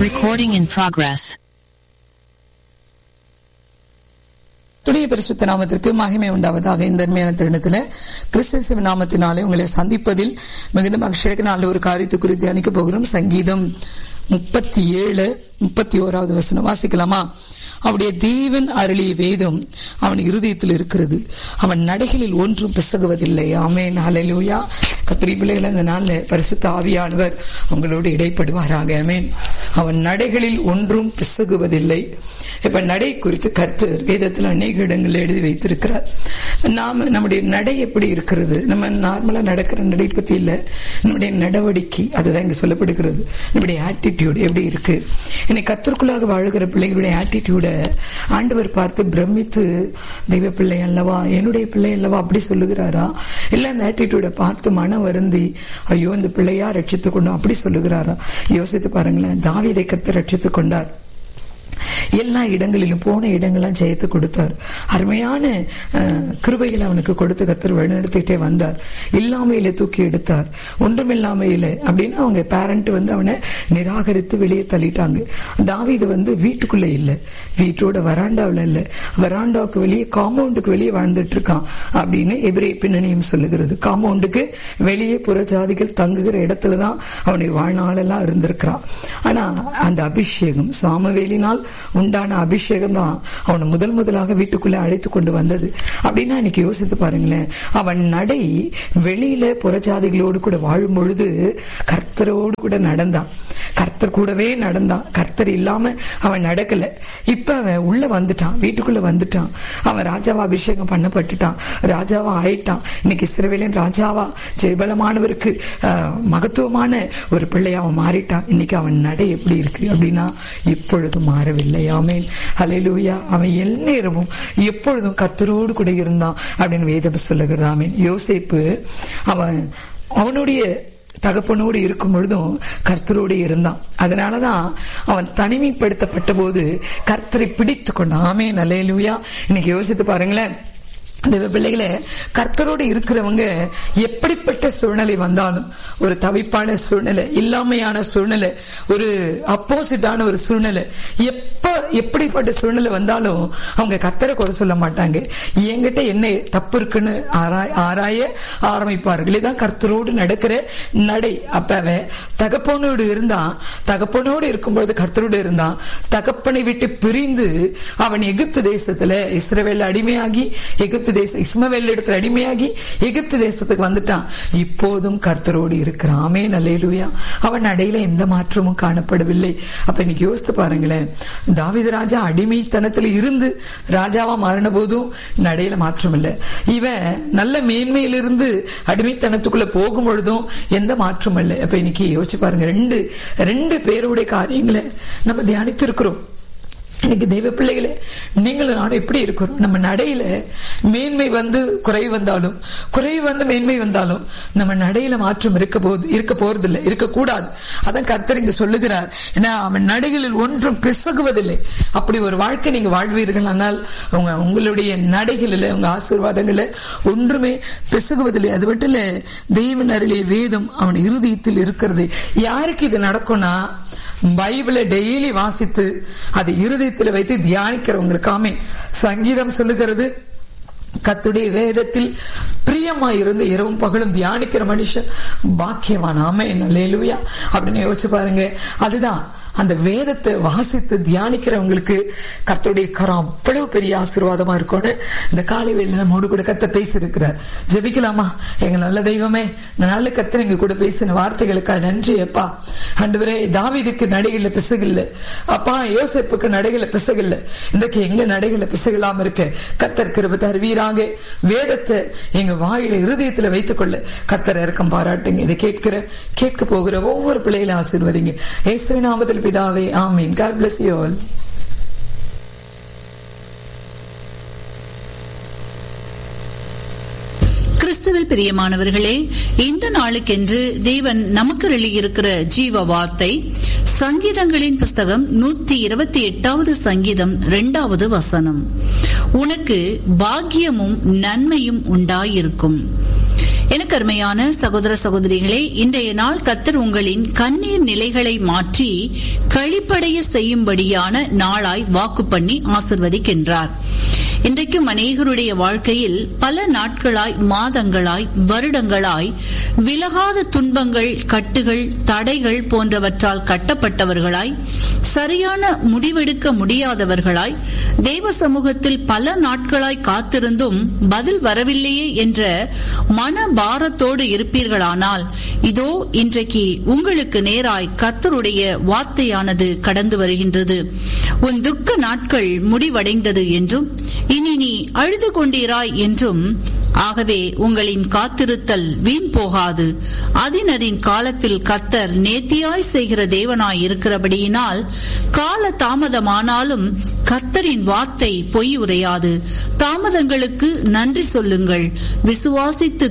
Recording in progress. துடைய பரிசுத்த நாமத்திற்கு மகிமை உண்டாவதாக இந்த அருமையான தருணத்தில் கிறிஸ்தவ நாமத்தினாலே உங்களை சந்திப்பதில் மிகுந்த மகிழ்ச்சி நல்ல ஒரு காரியத்தை குறித்து அணிக்க போகிறோம் சங்கீதம் முப்பத்தி ஏழு முப்பத்தி ஓராவது வசனம் வாசிக்கலாமா அவருடைய தேவன் அருளிய வேதம் அவன் இருதயத்தில் இருக்கிறது அவன் நடைகளில் ஒன்றும் பிசகுவதில்லை ஆமேன் ஹalleluya கத்திரி பிள்ளைகள் இந்த நாள்ல பரிசுத்த ஆவியானவர் உங்களோடு இடைப்படுவாராக ஆமேன் அவன் நடைகளில் ஒன்றும் பிசகுவதில்லை இப்ப நடை குறித்து கர்த்தர் வேதத்தில் அநேக இடங்களில் எழுதி வைத்திருக்கிறார் நாம நம்முடைய நடை எப்படி இருக்கிறது நம்ம நார்மலா நடக்கிற நடை பத்தி இல்ல நம்முடைய நடவடிக்கை அதுதான் இங்க சொல்லப்படுகிறது நம்முடைய ஆட்டிடியூட் எப்படி இருக்கு இன்னைக்கு கத்திற்குள்ளாக வாழுகிற பிள்ளைகளுடைய ஆட்டிடியூட ஆண்டவர் பார்த்து பிரமித்து தெய்வ பிள்ளை அல்லவா என்னுடைய பிள்ளை அல்லவா அப்படி சொல்லுகிறாரா இல்ல அந்த ஆட்டிடியூட பார்த்து மனம் வருந்தி ஐயோ இந்த பிள்ளையா ரட்சித்துக் கொண்டோம் அப்படி சொல்லுகிறாரா யோசித்து பாருங்களேன் தாவிதை கத்து ரட்சித்துக் கொண்டார் எல்லா இடங்களிலும் போன இடங்கள்லாம் ஜெயத்து கொடுத்தார் அருமையான கிருபைகளை அவனுக்கு கொடுத்து கத்தர் வழிநடத்திட்டே வந்தார் இல்லாமையில தூக்கி எடுத்தார் ஒன்றுமில்லாமையில அப்படின்னு அவங்க பேரண்ட் வந்து அவனை நிராகரித்து வெளியே தள்ளிட்டாங்க தாவிது வந்து வீட்டுக்குள்ள இல்ல வீட்டோட வராண்டாவில் இல்ல வராண்டாவுக்கு வெளியே காம்பவுண்டுக்கு வெளியே வாழ்ந்துட்டு இருக்கான் அப்படின்னு எபிரே பின்னணியும் சொல்லுகிறது காம்பவுண்டுக்கு வெளியே புற ஜாதிகள் தங்குகிற இடத்துலதான் அவனுடைய வாழ்நாளெல்லாம் இருந்திருக்கிறான் ஆனா அந்த அபிஷேகம் சாமவேலினால் உண்டான அபிஷேகம் தான் அவனை முதல் முதலாக வீட்டுக்குள்ள அழைத்து கொண்டு வந்தது அப்படின்னா இன்னைக்கு யோசித்து பாருங்களேன் அவன் நடை வெளியில புறஜாதிகளோடு கூட வாழும் பொழுது கர்த்தரோடு கூட நடந்தான் கர்த்தர் கூடவே நடந்தான் கர்த்தர் இல்லாம அவன் நடக்கல இப்ப அவன் உள்ள வந்துட்டான் வீட்டுக்குள்ள வந்துட்டான் அவன் ராஜாவா அபிஷேகம் பண்ணப்பட்டுட்டான் ராஜாவா ஆயிட்டான் இன்னைக்கு சிறுவேலின் ராஜாவா ஜெயபலமானவருக்கு மகத்துவமான ஒரு பிள்ளையா அவன் மாறிட்டான் இன்னைக்கு அவன் நடை எப்படி இருக்கு அப்படின்னா இப்பொழுதும் மாறவில்லை ஆமேன் அலையிலூயா அவன் எந்நேரமும் எப்பொழுதும் கர்த்தரோடு கூட இருந்தான் அப்படின்னு வேதம் சொல்லுகிறது ஆமேன் யோசிப்பு அவன் அவனுடைய தகப்பனோடு இருக்கும் பொழுதும் கர்த்தரோடு இருந்தான் அதனாலதான் அவன் தனிமைப்படுத்தப்பட்ட போது கர்த்தரை பிடித்து கொண்டான் ஆமே நல்லேலூயா இன்னைக்கு யோசித்து பாருங்களேன் அந்த பிள்ளைகளை கர்த்தரோடு இருக்கிறவங்க எப்படிப்பட்ட சூழ்நிலை வந்தாலும் ஒரு தவிப்பான சூழ்நிலை இல்லாமையான சூழ்நிலை ஒரு அப்போசிட்டான ஒரு சூழ்நிலை எப்ப எப்படிப்பட்ட சூழ்நிலை வந்தாலும் அவங்க கர்த்தரை குறை சொல்ல மாட்டாங்க என்கிட்ட என்ன தப்பு இருக்குன்னு ஆராய ஆரம்பிப்பார்கள் இதான் கர்த்தரோடு நடக்கிற நடை அப்ப அவன் தகப்பனோடு இருந்தான் தகப்பனோடு இருக்கும்போது கர்த்தரோடு இருந்தான் தகப்பனை விட்டு பிரிந்து அவன் எகிப்து தேசத்துல இஸ்ரவேல அடிமையாகி எகிப்து தேசம் இஸ்மவேல் இடத்துல அடிமையாகி எகிப்து தேசத்துக்கு வந்துட்டான் இப்போதும் கர்த்தரோடு இருக்கிறான் ஆமே நல்லேலுயா அவன் நடையில எந்த மாற்றமும் காணப்படவில்லை அப்ப இன்னைக்கு யோசித்து பாருங்களேன் தாவித ராஜா அடிமைத்தனத்துல இருந்து ராஜாவா மாறின போதும் நடையில மாற்றம் இல்லை இவன் நல்ல மேன்மையிலிருந்து அடிமைத்தனத்துக்குள்ள போகும் பொழுதும் எந்த மாற்றமும் இல்லை அப்ப இன்னைக்கு யோசிச்சு பாருங்க ரெண்டு ரெண்டு பேருடைய காரியங்களை நம்ம தியானித்து இருக்கிறோம் எனக்கு தெய்வ பிள்ளைகளே நீங்களும் நானும் எப்படி இருக்கிறோம் நம்ம நடையில மேன்மை வந்து குறைவு வந்தாலும் குறைவு வந்து மேன்மை வந்தாலும் நம்ம நடையில மாற்றம் இருக்க போது இருக்க போறது இல்லை இருக்கக்கூடாது அதான் கர்த்தர் இங்க சொல்லுகிறார் ஏன்னா அவன் நடைகளில் ஒன்றும் பிசகுவதில்லை அப்படி ஒரு வாழ்க்கை நீங்க வாழ்வீர்கள் ஆனால் உங்க உங்களுடைய நடைகளில் உங்க ஆசீர்வாதங்கள ஒன்றுமே பிசகுவதில்லை அது மட்டும் இல்ல தெய்வ அருளிய வேதம் அவன் இருதயத்தில் இருக்கிறது யாருக்கு இது நடக்கும்னா பைபிளை டெய்லி வாசித்து அதை இருதயத்தில் வைத்து தியானிக்கிறவங்களுக்கு ஆமே சங்கீதம் சொல்லுகிறது கத்துடைய வேதத்தில் பிரியமா இருந்து இரவும் பகலும் தியானிக்கிற மனுஷன் பாக்கியவான் ஆமே நல்லேலுயா அப்படின்னு யோசிச்சு பாருங்க அதுதான் அந்த வேதத்தை வாசித்து தியானிக்கிறவங்களுக்கு கர்த்தருடைய கரம் அவ்வளவு பெரிய ஆசீர்வாதமா இருக்கும்னு இந்த காலை வேலை நம்மோடு கூட கத்த பேசியிருக்கிறார் ஜெபிக்கலாமா எங்க நல்ல தெய்வமே இந்த நல்ல கத்தர் எங்க கூட பேசின வார்த்தைகளுக்காக நன்றி அப்பா அன்றுவரே தாவிதுக்கு நடைகள பிசகில்ல அப்பா யோசிப்புக்கு நடைகள பிசகில்ல இன்றைக்கு எங்க நடைகள பிசகலாம இருக்க கத்தர் கிருப தருவீராங்க வேதத்தை எங்க வாயில இருதயத்துல வைத்துக் கொள்ள கத்தர் இறக்கம் பாராட்டுங்க இதை கேட்கிற கேட்க போகிற ஒவ்வொரு பிள்ளைகளை ஆசீர்வதிங்க இயேசுவின் நாமத்தில் பிதாவே ஆமீன் காட் பிளஸ் யூ ஆல் கிறிஸ்துவில் பிரியமானவர்களே இந்த நாளுக்கென்று தேவன் நமக்கு எழுதியிருக்கிற ஜீவ வார்த்தை சங்கீதங்களின் புஸ்தகம் நூத்தி இருபத்தி எட்டாவது சங்கீதம் இரண்டாவது வசனம் உனக்கு பாக்கியமும் நன்மையும் உண்டாயிருக்கும் எனக்கு அருமையான சகோதர சகோதரிகளே இன்றைய நாள் கத்தர் உங்களின் கண்ணீர் நிலைகளை மாற்றி கழிப்படைய செய்யும்படியான நாளாய் வாக்கு பண்ணி ஆசிர்வதிக்கின்றார் இன்றைக்கும் அநேகருடைய வாழ்க்கையில் பல நாட்களாய் மாதங்களாய் வருடங்களாய் விலகாத துன்பங்கள் கட்டுகள் தடைகள் போன்றவற்றால் கட்டப்பட்டவர்களாய் சரியான முடிவெடுக்க முடியாதவர்களாய் தேவ சமூகத்தில் பல நாட்களாய் காத்திருந்தும் பதில் வரவில்லையே என்ற மன பாரத்தோடு இருப்பீர்களானால் இதோ இன்றைக்கு உங்களுக்கு நேராய் கத்தருடைய வார்த்தையானது கடந்து வருகின்றது உன் துக்க நாட்கள் முடிவடைந்தது என்றும் இனி நீ அழுது கொண்டீராய் என்றும் ஆகவே உங்களின் காத்திருத்தல் வீண் போகாது அதினதின் காலத்தில் கத்தர் நேர்த்தியாய் செய்கிற தேவனாய் இருக்கிறபடியினால் கால தாமதமானாலும் கத்தரின் வார்த்தை பொய் உரையாது தாமதங்களுக்கு நன்றி சொல்லுங்கள் விசுவாசித்து